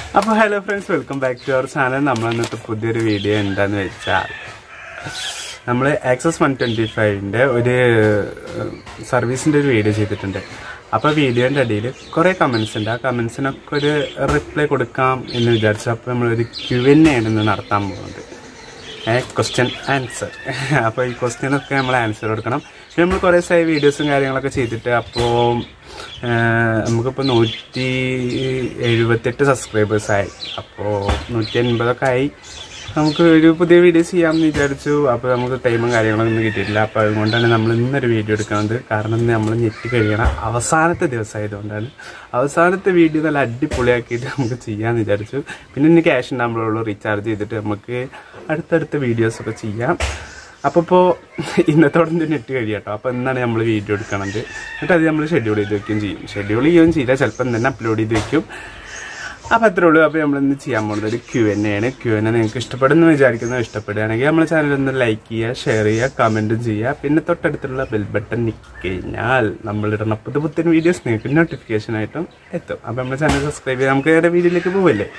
അപ്പോൾ hello friends welcome back to our channel നമ്മൾ ഇന്നത്തെ പുതിയൊരു വീഡിയോ എന്താന്ന് വെച്ചാൽ നമ്മൾ ആക്സസ് വൺ ട്വൻറ്റി ഫൈവിൻ്റെ ഒരു സർവീസിൻ്റെ ഒരു വീഡിയോ ചെയ്തിട്ടുണ്ട് അപ്പോൾ വീഡിയോൻ്റെ അടിയിൽ കുറേ കമൻസ് ഉണ്ട് ആ കമൻസിനൊക്കെ ഒരു റിപ്ലൈ കൊടുക്കാം എന്ന് വിചാരിച്ചു അപ്പോൾ നമ്മളൊരു ക്യു എൻ ആണ് ഇന്ന് നടത്താൻ പോകുന്നത് ക്വസ്റ്റ്യൻ ആൻസർ അപ്പോൾ ഈ ക്വസ്റ്റ്യനൊക്കെ നമ്മൾ ആൻസർ കൊടുക്കണം പിന്നെ നമ്മൾ കുറേ ദിവസമായി വീഡിയോസും കാര്യങ്ങളൊക്കെ ചെയ്തിട്ട് അപ്പോൾ നമുക്കിപ്പോൾ നൂറ്റി എഴുപത്തെട്ട് സബ്സ്ക്രൈബേഴ്സായി അപ്പോൾ നൂറ്റി എൺപതൊക്കെ ആയി നമുക്ക് ഒരു പുതിയ വീഡിയോ ചെയ്യാമെന്ന് വിചാരിച്ചു അപ്പോൾ നമുക്ക് ടൈമും കാര്യങ്ങളൊന്നും കിട്ടിയിട്ടില്ല അപ്പോൾ അതുകൊണ്ടാണ് നമ്മൾ ഇന്നൊരു വീഡിയോ എടുക്കുന്നത് കാരണം ഇന്ന് നമ്മൾ ഞെട്ടി കഴിയണ അവസാനത്തെ ദിവസമായതുകൊണ്ടാണ് അവസാനത്തെ വീഡിയോ നല്ല അടിപൊളിയാക്കിയിട്ട് നമുക്ക് ചെയ്യാമെന്ന് വിചാരിച്ചു പിന്നെ ഇനി ക്യാഷ് ഉണ്ടാകുമ്പോഴുള്ളൂ റീചാർജ് ചെയ്തിട്ട് നമുക്ക് അടുത്തടുത്ത വീഡിയോസൊക്കെ ചെയ്യാം അപ്പോൾ ഇപ്പോൾ ഇന്നത്തോടെ നെറ്റ് കഴിയാട്ടോ അപ്പോൾ ഇന്നാണ് നമ്മൾ വീഡിയോ എടുക്കണത് എന്നിട്ട് അത് നമ്മൾ ഷെഡ്യൂൾ ചെയ്ത് വെക്കുകയും ചെയ്യും ഷെഡ്യൂൾ ചെയ്യുകയും ചെയ്യില്ല ചിലപ്പം തന്നെ അപ്ലോഡ് ചെയ്ത് വെക്കും അപ്പോൾ അത്രേ ഉള്ളൂ അപ്പോൾ നമ്മൾ ഇന്ന് ചെയ്യാൻ പോകുന്നത് ഒരു ക്യു എൻ ആണ് ക്യു എൻ നിങ്ങൾക്ക് ഇഷ്ടപ്പെടുന്നു വിചാരിക്കുന്നു ഇഷ്ടപ്പെടുകയാണെങ്കിൽ നമ്മുടെ ചാനൽ ഒന്ന് ലൈക്ക് ചെയ്യുക ഷെയർ ചെയ്യുക കമൻറ്റും ചെയ്യുക പിന്നെ തൊട്ടടുത്തുള്ള ബെൽ ബട്ടൺ നിൽക്കി കഴിഞ്ഞാൽ നമ്മളിടുന്ന പുതു പുത്തൻ വീഡിയോസ് നിങ്ങൾക്ക് നോട്ടിഫിക്കേഷൻ ആയിട്ടും എത്തും അപ്പോൾ നമ്മുടെ ചാനൽ സബ്സ്ക്രൈബ് ചെയ്യാം നമുക്ക് നേരെ വീഡിയോയിലേക്ക് പോവല്ലേ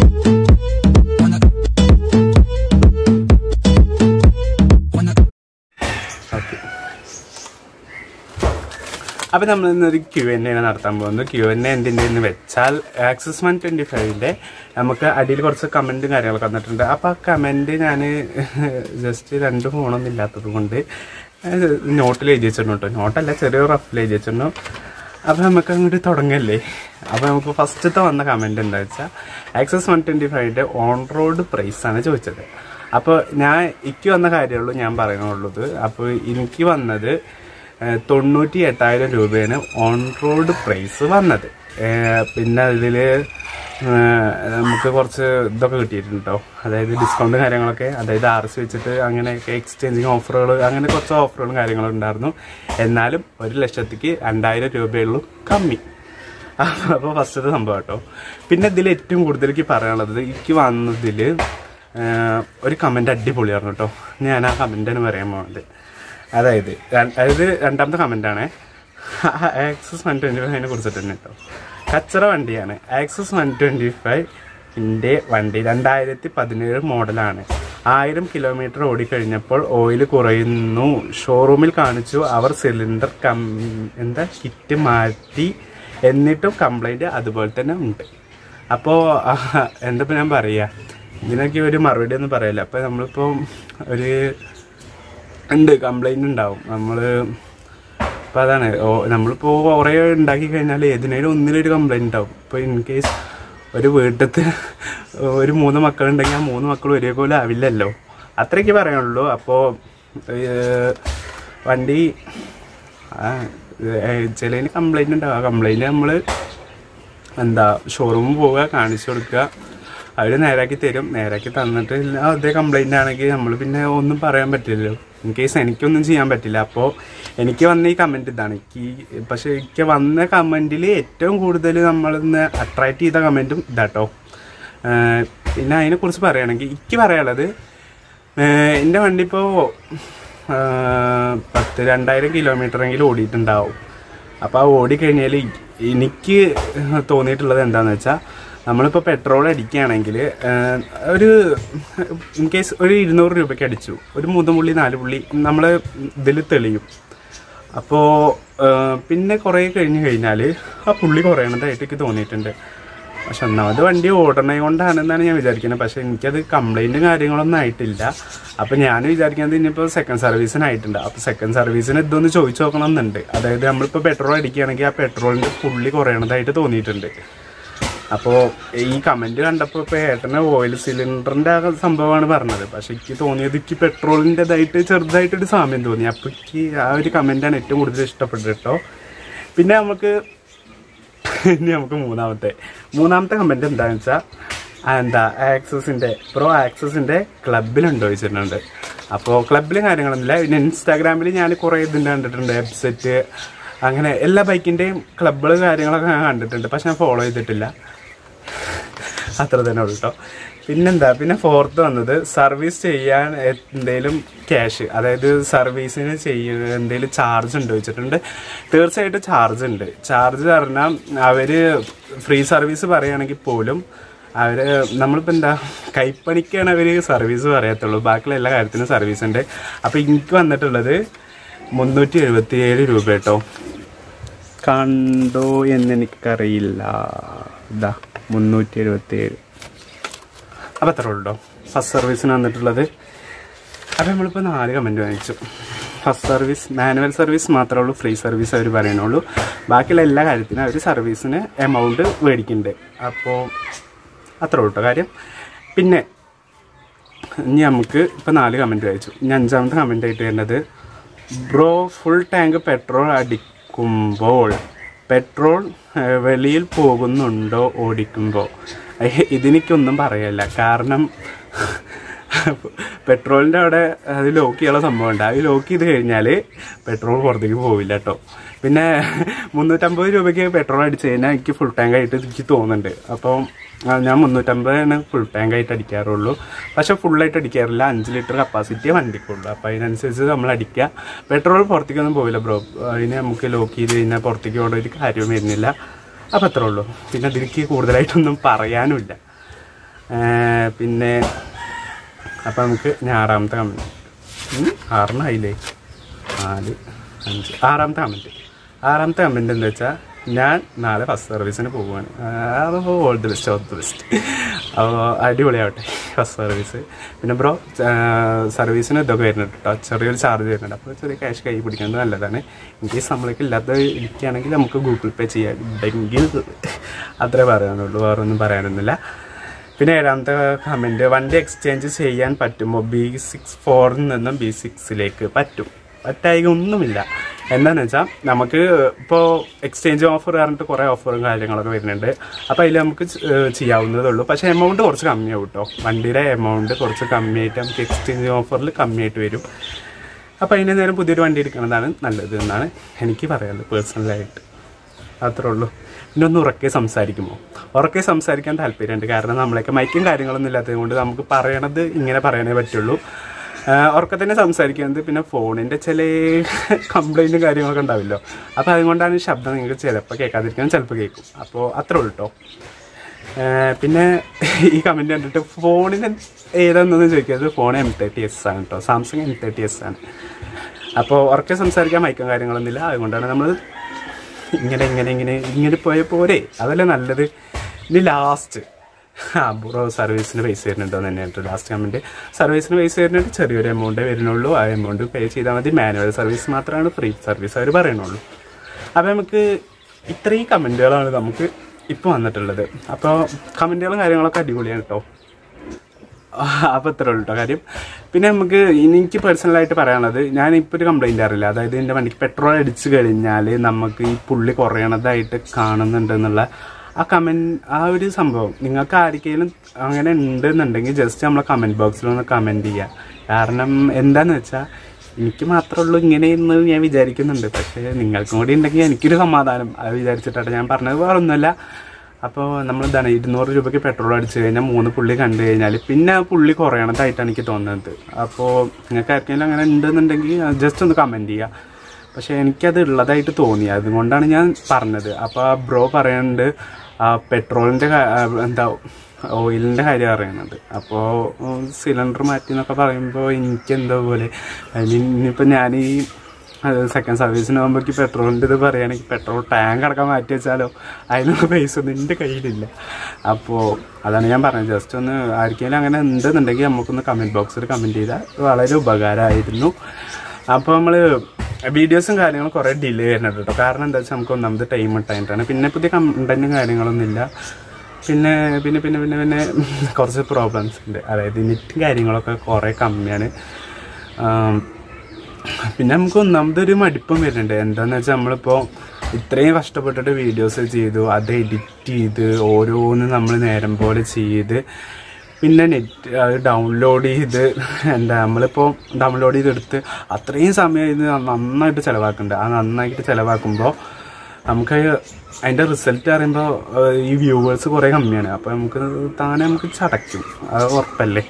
ഓക്കെ അപ്പോൾ നമ്മൾ ഇന്നൊരു ക്യു എൻ ആണ് നടത്താൻ പോകുന്നത് ക്യു എൻ എന്തിൻ്റെ എന്ന് വെച്ചാൽ ആക്സസ് വൺ ട്വൻറ്റി ഫൈവിൻ്റെ നമുക്ക് അടിയിൽ കുറച്ച് കമൻറ്റും കാര്യങ്ങളൊക്കെ വന്നിട്ടുണ്ട് അപ്പോൾ ആ കമൻറ്റ് ഞാൻ ജസ്റ്റ് രണ്ട് ഫോണൊന്നും ഇല്ലാത്തത് കൊണ്ട് നോട്ടിൽ എഴുതി വെച്ചിട്ടുണ്ട് കേട്ടോ നോട്ടല്ല ചെറിയ റഫിൽ എഴുതി വെച്ചിട്ടുണ്ടോ അപ്പോൾ നമുക്ക് അങ്ങോട്ട് തുടങ്ങല്ലേ അപ്പോൾ നമുക്ക് ഫസ്റ്റത്തെ വന്ന കമൻറ്റ് എന്താ വെച്ചാൽ ആക്സസ് വൺ ട്വൻറ്റി ഫൈവിൻ്റെ ഓൺ റോഡ് പ്രൈസാണ് ചോദിച്ചത് അപ്പോൾ ഞാൻ എനിക്ക് വന്ന കാര്യമുള്ളൂ ഞാൻ പറയുന്നുള്ളത് അപ്പോൾ എനിക്ക് വന്നത് തൊണ്ണൂറ്റി എട്ടായിരം രൂപയാണ് ഓൺ റോഡ് പ്രൈസ് വന്നത് പിന്നെ അതിൽ നമുക്ക് കുറച്ച് ഇതൊക്കെ കിട്ടിയിട്ടുണ്ട് കേട്ടോ അതായത് ഡിസ്കൗണ്ട് കാര്യങ്ങളൊക്കെ അതായത് ആർ എസ് വെച്ചിട്ട് അങ്ങനെയൊക്കെ എക്സ്ചേഞ്ചിങ് ഓഫറുകൾ അങ്ങനെ കുറച്ച് ഓഫറുകളും കാര്യങ്ങളും ഉണ്ടായിരുന്നു എന്നാലും ഒരു ലക്ഷത്തിക്ക് രണ്ടായിരം രൂപയുള്ളൂ കമ്മി അപ്പോൾ ഫസ്റ്റത്തെ സംഭവം കേട്ടോ പിന്നെ ഇതിൽ ഏറ്റവും കൂടുതൽ എനിക്ക് പറയാനുള്ളത് എനിക്ക് വന്നതിൽ ഒരു കമൻറ്റ് അടിപൊളിയായിരുന്നു കേട്ടോ ഞാൻ ആ കമൻറ്റാണ് പറയാൻ പോകുന്നത് അതായത് അതായത് രണ്ടാമത്തെ കമൻ്റാണ് ആക്സസ് വൺ ട്വൻറ്റി ഫൈവിനെ കുറിച്ചിട്ട് തന്നെ കേട്ടോ കച്ചറ വണ്ടിയാണ് ആക്സസ് വൺ ട്വൻറ്റി ഫൈവിൻ്റെ വണ്ടി രണ്ടായിരത്തി പതിനേഴ് മോഡലാണ് ആയിരം കിലോമീറ്റർ ഓടിക്കഴിഞ്ഞപ്പോൾ ഓയിൽ കുറയുന്നു ഷോറൂമിൽ കാണിച്ചു അവർ സിലിണ്ടർ കം എന്താ കിറ്റ് മാറ്റി എന്നിട്ടും കംപ്ലൈൻറ്റ് അതുപോലെ തന്നെ ഉണ്ട് അപ്പോൾ എന്താ ഞാൻ പറയുക ഇതിനൊക്കെ ഒരു മറുപടി ഒന്നും പറയില്ല അപ്പോൾ നമ്മളിപ്പോൾ ഒരു ഉണ്ട് കംപ്ലൈൻറ്റ് ഉണ്ടാവും നമ്മൾ അപ്പോൾ അതാണ് ഓ നമ്മളിപ്പോൾ കുറേ ഉണ്ടാക്കി കഴിഞ്ഞാൽ ഏതിനേലും ഒന്നിലൊരു കംപ്ലൈൻറ്റ് ഉണ്ടാവും ഇപ്പോൾ ഇൻ കേസ് ഒരു വീട്ടിലത്തെ ഒരു മൂന്ന് മക്കളുണ്ടെങ്കിൽ ആ മൂന്ന് മക്കളും ഒരേപോലെ ആവില്ലല്ലോ അത്രയ്ക്ക് പറയാനുള്ളൂ അപ്പോൾ വണ്ടി ചിലതിന് കംപ്ലൈൻറ്റ് ഉണ്ടാവും ആ കംപ്ലൈൻറ്റ് നമ്മൾ എന്താ ഷോറൂമിൽ പോവുക കാണിച്ചു കൊടുക്കുക അവർ നേരാക്കി തരും നേരാക്കി തന്നിട്ട് അതേ കംപ്ലൈൻ്റ് ആണെങ്കിൽ നമ്മൾ പിന്നെ ഒന്നും പറയാൻ പറ്റില്ലല്ലോ ഇൻ കേസ് എനിക്കൊന്നും ചെയ്യാൻ പറ്റില്ല അപ്പോൾ എനിക്ക് വന്ന ഈ കമൻറ്റ് ഇതാണ് എനിക്ക് പക്ഷേ എനിക്ക് വന്ന കമൻറ്റിൽ ഏറ്റവും കൂടുതൽ നമ്മളിന്ന് അട്രാക്റ്റ് ചെയ്ത കമൻറ്റും ഇതാട്ടോ പിന്നെ അതിനെക്കുറിച്ച് പറയുകയാണെങ്കിൽ എനിക്ക് പറയാനുള്ളത് എൻ്റെ വണ്ടി ഇപ്പോൾ പത്ത് രണ്ടായിരം കിലോമീറ്ററെങ്കിലും ഓടിയിട്ടുണ്ടാവും അപ്പോൾ ആ ഓടിക്കഴിഞ്ഞാൽ എനിക്ക് തോന്നിയിട്ടുള്ളത് എന്താണെന്ന് വെച്ചാൽ നമ്മളിപ്പോൾ പെട്രോൾ അടിക്കുകയാണെങ്കിൽ ഒരു ഇൻ കേസ് ഒരു ഇരുന്നൂറ് രൂപയ്ക്ക് അടിച്ചു ഒരു മൂന്ന് പുള്ളി നാല് പുള്ളി നമ്മൾ ഇതിൽ തെളിയും അപ്പോൾ പിന്നെ കുറേ കഴിഞ്ഞ് കഴിഞ്ഞാൽ ആ പുള്ളി കുറയണതായിട്ട് എനിക്ക് തോന്നിയിട്ടുണ്ട് പക്ഷെ ഒന്നാമത് വണ്ടി ഓടണേ കൊണ്ടാണെന്നാണ് ഞാൻ വിചാരിക്കുന്നത് പക്ഷെ എനിക്കത് കംപ്ലൈൻറ്റും കാര്യങ്ങളൊന്നും ആയിട്ടില്ല അപ്പോൾ ഞാൻ വിചാരിക്കുന്നത് ഇനിയിപ്പോൾ സെക്കൻഡ് സർവീസിനായിട്ടുണ്ട് അപ്പോൾ സെക്കൻഡ് സർവീസിന് ഇതൊന്ന് ചോദിച്ചു നോക്കണം എന്നുണ്ട് അതായത് നമ്മളിപ്പോൾ പെട്രോൾ അടിക്കുകയാണെങ്കിൽ ആ പെട്രോളിൻ്റെ പുള്ളി കുറയണതായിട്ട് തോന്നിയിട്ടുണ്ട് അപ്പോൾ ഈ കമൻറ്റ് കണ്ടപ്പോൾ ഇപ്പോൾ ഏട്ടനെ ഓയിൽ സിലിണ്ടറിൻ്റെ ആ സംഭവമാണ് പറഞ്ഞത് പക്ഷെ എനിക്ക് തോന്നിയത് എനിക്ക് പെട്രോളിൻ്റെതായിട്ട് ചെറുതായിട്ടൊരു സാമ്യം തോന്നി അപ്പോൾ എനിക്ക് ആ ഒരു കമൻറ്റാണ് ഏറ്റവും കൂടുതൽ ഇഷ്ടപ്പെട്ടത് കേട്ടോ പിന്നെ നമുക്ക് ഇനി നമുക്ക് മൂന്നാമത്തെ മൂന്നാമത്തെ കമൻറ്റ് എന്താണെന്ന് വെച്ചാൽ എന്താ ആക്സസിൻ്റെ പ്രോ ആക്സസിൻ്റെ ക്ലബിലുണ്ടോ ചോദിച്ചിട്ടുണ്ട് അപ്പോൾ ക്ലബിൽ കാര്യങ്ങളൊന്നുമില്ല പിന്നെ ഇൻസ്റ്റാഗ്രാമിൽ ഞാൻ കുറേ ഇതിൻ്റെ കണ്ടിട്ടുണ്ട് വെബ്സൈറ്റ് അങ്ങനെ എല്ലാ ബൈക്കിൻ്റെയും ക്ലബ്ബുകൾ കാര്യങ്ങളൊക്കെ ഞാൻ കണ്ടിട്ടുണ്ട് പക്ഷെ ഞാൻ ഫോളോ ചെയ്തിട്ടില്ല അത്ര തന്നെ ഉള്ളൂ കേട്ടോ പിന്നെന്താ പിന്നെ ഫോർത്ത് വന്നത് സർവീസ് ചെയ്യാൻ എന്തെങ്കിലും ക്യാഷ് അതായത് സർവീസിന് ചെയ്യുന്ന എന്തെങ്കിലും ചാർജ് ഉണ്ടോ വെച്ചിട്ടുണ്ട് തീർച്ചയായിട്ടും ചാർജ് ഉണ്ട് ചാർജ് പറഞ്ഞാൽ അവർ ഫ്രീ സർവീസ് പറയുകയാണെങ്കിൽ പോലും അവർ നമ്മളിപ്പോൾ എന്താ കൈപ്പണിക്കാണ് അവർ സർവീസ് പറയത്തുള്ളൂ ബാക്കിയുള്ള എല്ലാ കാര്യത്തിനും സർവീസ് ഉണ്ട് അപ്പോൾ എനിക്ക് വന്നിട്ടുള്ളത് മുന്നൂറ്റി എഴുപത്തി ഏഴ് രൂപ കേട്ടോ കണ്ടോ എന്ന് എനിക്കറിയില്ല ഇതാ മുന്നൂറ്റി എഴുപത്തി ഏഴ് അപ്പോൾ അത്ര ഉള്ളൂ ഫസ്റ്റ് സർവീസിന് വന്നിട്ടുള്ളത് അപ്പോൾ നമ്മളിപ്പോൾ നാല് കമൻറ്റ് വാങ്ങിച്ചു ഫസ്റ്റ് സർവീസ് മാനുവൽ സർവീസ് മാത്രമേ ഉള്ളൂ ഫ്രീ സർവീസ് അവർ പറയുന്നുള്ളൂ ബാക്കിയുള്ള എല്ലാ കാര്യത്തിനും അവർ സർവീസിന് എമൗണ്ട് മേടിക്കുന്നുണ്ട് അപ്പോൾ അത്ര ഉള്ളൂ കേട്ടോ കാര്യം പിന്നെ ഇനി നമുക്ക് ഇപ്പോൾ നാല് കമൻറ്റ് വായിച്ചു ഇനി അഞ്ചാമത്തെ കമൻ്റ് ആയിട്ട് വരുന്നത് ബ്രോ ഫുൾ ടാങ്ക് പെട്രോൾ അടിക്കുമ്പോൾ പെട്രോൾ ഏഹ്, വെളിയിൽ പോകുന്നുണ്ടോ ഓടിക്കുമ്പോൾ ഏഹ്, ഇതിനെനിക്കൊന്നും പറയല്ല കാരണം പെട്രോളിൻ്റെ അവിടെ അത് ലോക്ക് ചെയ്യാനുള്ള സംഭവം ഉണ്ട് അത് ലോക്ക് ചെയ്ത് കഴിഞ്ഞാൽ പെട്രോൾ പുറത്തേക്ക് പോവില്ല കേട്ടോ പിന്നെ മുന്നൂറ്റമ്പത് രൂപയ്ക്ക് പെട്രോൾ അടിച്ച് കഴിഞ്ഞാൽ എനിക്ക് ഫുൾ ടാങ്ക് ആയിട്ട് എനിക്ക് തോന്നുന്നുണ്ട് അപ്പം ആ, ഞാൻ മുന്നൂറ്റമ്പതാണ് ഫുൾ ടാങ്ക് ആയിട്ട് അടിക്കാറുള്ളൂ പക്ഷെ ഫുള്ളായിട്ട് അടിക്കാറില്ല അഞ്ച് ലിറ്റർ കപ്പാസിറ്റിയെ വണ്ടിക്കുള്ളൂ അപ്പോൾ അതിനനുസരിച്ച് നമ്മൾ അടിക്കുക പെട്രോൾ പുറത്തേക്കൊന്നും പോവില്ല ബ്രോ അതിന് നമുക്ക് ലോക്ക് ചെയ്ത് കഴിഞ്ഞാൽ പുറത്തേക്ക് പോകേണ്ട ഒരു കാര്യം വരുന്നില്ല അപ്പോൾ അത്രേ ഉള്ളൂ പിന്നെ അതിലേക്ക് കൂടുതലായിട്ടൊന്നും പറയാനുമില്ല ഏ, പിന്നെ അപ്പം നമുക്ക് ഇനി ആറാമത്തെ കമൻറ്റ് ആറെണ്ണായില്ലേ നാല് അഞ്ച് ആറാമത്തെ കമൻറ്റ് ആറാമത്തെ കമൻറ്റ് എന്താ വെച്ചാൽ ഞാൻ നാളെ ഫസ്റ്റ് സർവീസിന് പോവുകയാണ് അപ്പോൾ all the best all the best അപ്പോൾ അടിപൊളിയാവട്ടെ ഫസ്റ്റ് സർവീസ് പിന്നെ ബ്രോ സർവീസിന് ഇതൊക്കെ വരുന്നുണ്ട് കേട്ടോ ചെറിയൊരു ചാർജ് വരുന്നുണ്ട് അപ്പോൾ ചെറിയ ക്യാഷ് കൈ പിടിക്കുന്നത് നല്ലതാണ് ഇൻ കേസ് നമ്മളേക്ക് ഇല്ലാത്ത ഇരിക്കുകയാണെങ്കിൽ നമുക്ക് ഗൂഗിൾ പേ ചെയ്യാം ഉണ്ടെങ്കിൽ അത്രേ പറയാനുള്ളൂ വേറെ ഒന്നും പറയാനൊന്നുമില്ല പിന്നെ ഏഴാമത്തെ കമൻറ്റ് വണ്ടി എക്സ്ചേഞ്ച് ചെയ്യാൻ പറ്റുമോ ബി സിക്സ് ഫോറിൽ നിന്നും ബി സിക്സിലേക്ക് പറ്റും പറ്റായിക ഒന്നുമില്ല എന്താണെന്ന് വെച്ചാൽ നമുക്ക് ഇപ്പോൾ എക്സ്ചേഞ്ച് ഓഫർ പറഞ്ഞിട്ട് കുറേ ഓഫറും കാര്യങ്ങളൊക്കെ വരുന്നുണ്ട് അപ്പോൾ അതിൽ നമുക്ക് ചെ- ഏഹ് ചെയ്യാവുന്നതേ ഉള്ളൂ പക്ഷേ എമൗണ്ട് കുറച്ച് കമ്മിയാവും കേട്ടോ വണ്ടിയുടെ എമൗണ്ട് കുറച്ച് കമ്മിയായിട്ട് നമുക്ക് എക്സ്ചേഞ്ച് ഓഫറിൽ കമ്മിയായിട്ട് വരും അപ്പോൾ അതിന് നേരം പുതിയൊരു വണ്ടി എടുക്കുന്നതാണ് നല്ലത് എന്നാണ് എനിക്ക് പറയാനുള്ളത് പേഴ്സണലായിട്ട് അത്രേ ഉള്ളൂ പിന്നെ ഒന്ന് ഉറക്കെ സംസാരിക്കുമോ ഉറക്കെ സംസാരിക്കാൻ താല്പര്യമുണ്ട് കാരണം നമ്മളൊക്കെ മൈക്കും കാര്യങ്ങളൊന്നും ഇല്ലാത്തത് കൊണ്ട് നമുക്ക് പറയണത് ഇങ്ങനെ പറയാനേ പറ്റുള്ളൂ ആഹ് ഉറക്കെ തന്നെ സംസാരിക്കുന്നത് പിന്നെ ഫോണിൻ്റെ ചില കംപ്ലൈൻറ്റും കാര്യങ്ങളൊക്കെ ഉണ്ടാവില്ലോ അപ്പോൾ അതുകൊണ്ടാണ് ഈ ശബ്ദം നിങ്ങൾക്ക് ചിലപ്പോൾ കേൾക്കാതിരിക്കാൻ ചിലപ്പോൾ കേൾക്കും അപ്പോൾ അത്രേ ഉള്ളൂ കേട്ടോ ഏഹ് പിന്നെ ഈ കമൻറ്റ് കണ്ടിട്ട് ഫോണിന് ഏതാണെന്നൊന്നും ചോദിക്കരുത് ഫോൺ എം തേർട്ടി എസ് ആണ് കേട്ടോ സാംസങ് എം തേർട്ടി എസ് ആണ് അപ്പോൾ ഉറക്കെ സംസാരിക്കാൻ മയക്കം കാര്യങ്ങളൊന്നുമില്ല അതുകൊണ്ടാണ് നമ്മൾ ഇങ്ങനെ ഇങ്ങനെ ഇങ്ങനെ ഇങ്ങനെ പോയ പോരെ അതല്ലേ നല്ലത് ഇനി ലാസ്റ്റ് ആ ബ്രോ സർവീസിന് പൈസ വരുന്നുണ്ടോ എന്ന് തന്നെയാണ് ലാസ്റ്റ് കമൻറ്റ് സർവീസിന് പൈസ വരുന്നുണ്ട് ചെറിയൊരു എമൗണ്ടേ വരുന്നുള്ളൂ ആ എമൗണ്ട് പേ ചെയ്താൽ മതി മാനുവൽ സർവീസ് മാത്രമാണ് ഫ്രീ സർവീസ് അവർ പറയണുള്ളൂ അപ്പോൾ നമുക്ക് ഇത്രയും കമൻറ്റുകളാണ് നമുക്ക് ഇപ്പോൾ വന്നിട്ടുള്ളത് അപ്പോൾ കമൻറ്റുകളും കാര്യങ്ങളൊക്കെ അടിപൊളിയാണ് കേട്ടോ അപ്പോൾ ഇത്ര ഉള്ളൂ കേട്ടോ കാര്യം പിന്നെ നമുക്ക് എനിക്ക് പേഴ്സണലായിട്ട് പറയാനുള്ളത് ഞാൻ ഇപ്പോൾ ഒരു കംപ്ലൈൻറ്റ് അറിയില്ല അതായത് എൻ്റെ വണ്ടിക്ക് പെട്രോൾ അടിച്ചു കഴിഞ്ഞാൽ നമുക്ക് ഈ പുള്ളി കുറയണതായിട്ട് കാണുന്നുണ്ടെന്നുള്ള ആ കമൻറ്റ് ആ ഒരു സംഭവം നിങ്ങൾക്ക് ആർക്കെങ്കിലും അങ്ങനെ ഉണ്ടെന്നുണ്ടെങ്കിൽ ജസ്റ്റ് നമ്മളെ കമൻറ്റ് ബോക്സിൽ ഒന്ന് കമൻറ്റ് ചെയ്യുക കാരണം എന്താന്ന് വെച്ചാൽ എനിക്ക് മാത്രമേ ഉള്ളൂ ഇങ്ങനെയെന്ന് ഞാൻ വിചാരിക്കുന്നുണ്ട് പക്ഷേ നിങ്ങൾക്കും കൂടി ഉണ്ടെങ്കിൽ എനിക്കൊരു സമാധാനം അത് വിചാരിച്ചിട്ടാണ് ഞാൻ പറഞ്ഞത് വേറെ ഒന്നുമല്ല അപ്പോൾ നമ്മൾ എന്താണ് ഇരുന്നൂറ് രൂപയ്ക്ക് പെട്രോൾ അടിച്ചു കഴിഞ്ഞാൽ മൂന്ന് പുള്ളി കണ്ടു കഴിഞ്ഞാൽ പിന്നെ ആ പുള്ളി കുറയണതായിട്ടാണ് എനിക്ക് തോന്നുന്നത് അപ്പോൾ നിങ്ങൾക്ക് ആർക്കെങ്കിലും അങ്ങനെ ഉണ്ടെന്നുണ്ടെങ്കിൽ ജസ്റ്റ് ഒന്ന് കമൻറ്റ് ചെയ്യുക പക്ഷേ എനിക്കത് ഉള്ളതായിട്ട് തോന്നി അതുകൊണ്ടാണ് ഞാൻ പറഞ്ഞത് അപ്പോൾ ആ ബ്രോ പറയുന്നുണ്ട് ആ പെട്രോളിൻ്റെ എന്താ ഓയിലിൻ്റെ കാര്യം അറിയുന്നത് അപ്പോൾ സിലിണ്ടർ മാറ്റി എന്നൊക്കെ പറയുമ്പോൾ എനിക്ക് എന്തോ പോലെ ഐ മീൻ ഇനിയിപ്പോൾ ഞാൻ ഈ സെക്കൻഡ് സർവീസിന് പോകുമ്പോഴേക്ക് പെട്രോളിൻ്റെ ഇത് പറയുകയാണെങ്കിൽ പെട്രോൾ ടാങ്ക് അടക്കം മാറ്റി വെച്ചാലോ അതിനുള്ള പൈസ ഒന്നും എൻ്റെ കയ്യിലില്ല അപ്പോൾ അതാണ് ഞാൻ പറഞ്ഞത് ജസ്റ്റ് ഒന്ന് ആർക്കെങ്കിലും അങ്ങനെ ഉണ്ടെന്നുണ്ടെങ്കിൽ നമുക്കൊന്ന് കമൻറ്റ് ബോക്സിൽ കമൻറ്റ് ചെയ്താൽ വളരെ ഉപകാരമായിരുന്നു അപ്പോൾ നമ്മൾ വീഡിയോസും കാര്യങ്ങളും കുറേ ഡിലേ വരുന്നുണ്ട് കേട്ടോ കാരണം എന്താ വെച്ചാൽ നമുക്ക് ഒന്നാമത് ടൈം ഇട്ടായിട്ടാണ് പിന്നെ പുതിയ കണ്ടൻറ്റും കാര്യങ്ങളൊന്നുമില്ല പിന്നെ പിന്നെ പിന്നെ പിന്നെ പിന്നെ കുറച്ച് പ്രോബ്ലംസ് ഉണ്ട് അതായത് നെറ്റും കാര്യങ്ങളൊക്കെ കുറേ കമ്മിയാണ് ആം, പിന്നെ നമുക്ക് ഒന്നാമതൊരു മടുപ്പം വരുന്നുണ്ട് എന്താന്ന് വെച്ചാൽ നമ്മളിപ്പോൾ ഇത്രയും കഷ്ടപ്പെട്ടിട്ട് വീഡിയോസ് ചെയ്തു അത് എഡിറ്റ് ചെയ്ത് ഓരോന്ന് നമ്മൾ നേരം പോലെ ചെയ്ത് പിന്നെ നെറ്റ് അത് ഡൗൺലോഡ് ചെയ്ത് എന്താ നമ്മളിപ്പോൾ ഡൗൺലോഡ് ചെയ്തെടുത്ത് അത്രയും സമയം ഇത് നന്നായിട്ട് ചിലവാക്കുന്നുണ്ട് ആ നന്നായിട്ട് ചിലവാക്കുമ്പോൾ നമുക്ക് അതിൻ്റെ റിസൾട്ട് അറിയുമ്പോൾ ഈ വ്യൂവേഴ്സ് കുറേ കമ്മിയാണ് അപ്പോൾ നമുക്ക് താനെ നമുക്ക് ചടയ്ക്കും അത് ഉറപ്പല്ലേ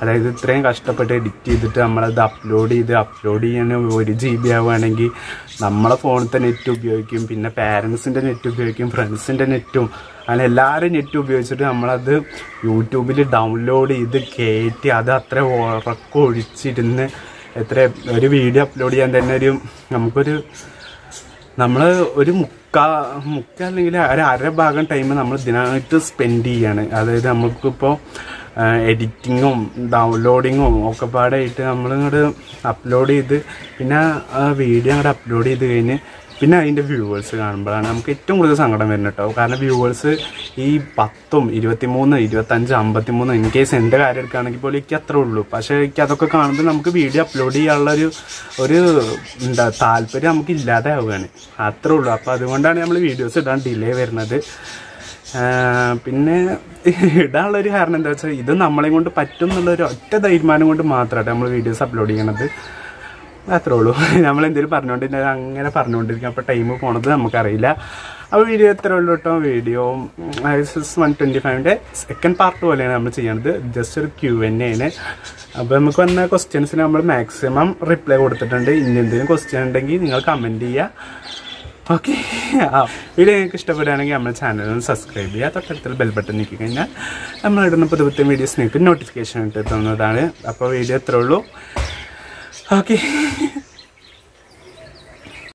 അതായത് ഇത്രയും കഷ്ടപ്പെട്ട് എഡിറ്റ് ചെയ്തിട്ട് നമ്മളത് അപ്ലോഡ് ചെയ്ത് അപ്ലോഡ് ചെയ്യാൻ ഒരു ജി ബി ആവുകയാണെങ്കിൽ നമ്മളെ ഫോണിലത്തെ നെറ്റ് ഉപയോഗിക്കും പിന്നെ പാരൻസിൻ്റെ നെറ്റ് ഉപയോഗിക്കും ഫ്രണ്ട്സിൻ്റെ നെറ്റും അങ്ങനെ എല്ലാവരും നെറ്റ് ഉപയോഗിച്ചിട്ട് നമ്മളത് യൂട്യൂബിൽ ഡൗൺലോഡ് ചെയ്ത് കയറ്റി അത് അത്ര ഉറക്കൊഴിച്ചിരുന്ന് എത്ര ഒരു വീഡിയോ അപ്ലോഡ് ചെയ്യാൻ തന്നെ ഒരു നമുക്കൊരു നമ്മൾ ഒരു മുക്കാ മുക്ക അല്ലെങ്കിൽ ഒരു അര ഭാഗം ടൈം നമ്മൾ ഇതിനായിട്ട് സ്പെൻഡ് ചെയ്യാണ് അതായത് നമുക്കിപ്പോൾ എഡിറ്റിങ്ങും ഡൗൺലോഡിങ്ങും ഒക്കെ പാടായിട്ട് നമ്മളിങ്ങോട്ട് അപ്ലോഡ് ചെയ്ത് പിന്നെ ആ വീഡിയോ അങ്ങോട്ട് അപ്ലോഡ് ചെയ്ത് കഴിഞ്ഞ് പിന്നെ അതിൻ്റെ വ്യൂവേഴ്സ് കാണുമ്പോഴാണ് നമുക്ക് ഏറ്റവും കൂടുതൽ സങ്കടം വരുന്നത് കേട്ടോ കാരണം വ്യൂവേഴ്സ് ഈ പത്തും ഇരുപത്തിമൂന്ന് ഇരുപത്തഞ്ച് അമ്പത്തിമൂന്ന് ഇൻ കേസ് എൻ്റെ കാര്യം എടുക്കുകയാണെങ്കിൽ പോലും എനിക്ക് അത്രേ ഉള്ളൂ പക്ഷേ എനിക്ക് അതൊക്കെ കാണുമ്പോൾ നമുക്ക് വീഡിയോ അപ്ലോഡ് ചെയ്യാനുള്ള ഒരു ഒരു എന്താ താല്പര്യം നമുക്ക് ഇല്ലാതെ ആവുകയാണ് അത്രേ ഉള്ളൂ അപ്പോൾ അതുകൊണ്ടാണ് നമ്മൾ വീഡിയോസ് ഇടാൻ ഡിലേ വരുന്നത് ആഹ് പിന്നെ ഇടാനുള്ളൊരു കാരണം എന്താ വെച്ചാൽ ഇത് നമ്മളെ കൊണ്ട് പറ്റും എന്നുള്ളൊരു ഒറ്റ തീരുമാനം കൊണ്ട് മാത്രമായിട്ട് നമ്മൾ വീഡിയോസ് അപ്ലോഡ് ചെയ്യണത് അത്രേ ഉള്ളൂ നമ്മൾ എന്തെങ്കിലും പറഞ്ഞുകൊണ്ടിരുന്നത് അങ്ങനെ പറഞ്ഞുകൊണ്ടിരിക്കും അപ്പോൾ ടൈം പോണത് നമുക്കറിയില്ല അപ്പോൾ വീഡിയോ എത്ര ഉള്ളൂ കേട്ടോ വീഡിയോ വൺ ട്വൻറ്റി ഫൈവിൻ്റെ സെക്കൻഡ് പാർട്ട് പോലെയാണ് നമ്മൾ ചെയ്യണത് ജസ്റ്റ് ഒരു ക്യൂ എൻ ആണ് അപ്പോൾ നമുക്ക് വന്ന ക്വസ്റ്റ്യൻസിന് നമ്മൾ മാക്സിമം റിപ്ലൈ കൊടുത്തിട്ടുണ്ട് ഇനി എന്തെങ്കിലും ക്വസ്റ്റ്യൻ ഉണ്ടെങ്കിൽ നിങ്ങൾ കമൻറ്റ് ചെയ്യുക ഓക്കെ ആ വീഡിയോ നിങ്ങൾക്ക് ഇഷ്ടപ്പെടുകയാണെങ്കിൽ നമ്മുടെ ചാനൽ ഒന്ന് സബ്സ്ക്രൈബ് ചെയ്യുക തൊട്ടടുത്തുള്ള ബെൽ ബട്ടൺ നീക്കി കഴിഞ്ഞാൽ നമ്മൾ ഇടുന്ന പുതിയ പുതിയ വീഡിയോസ് നിങ്ങൾക്ക് നോട്ടിഫിക്കേഷൻ ഇട്ട് തന്നതാണ് അപ്പോൾ വീഡിയോ എത്ര ഉള്ളൂ ഓക്കെ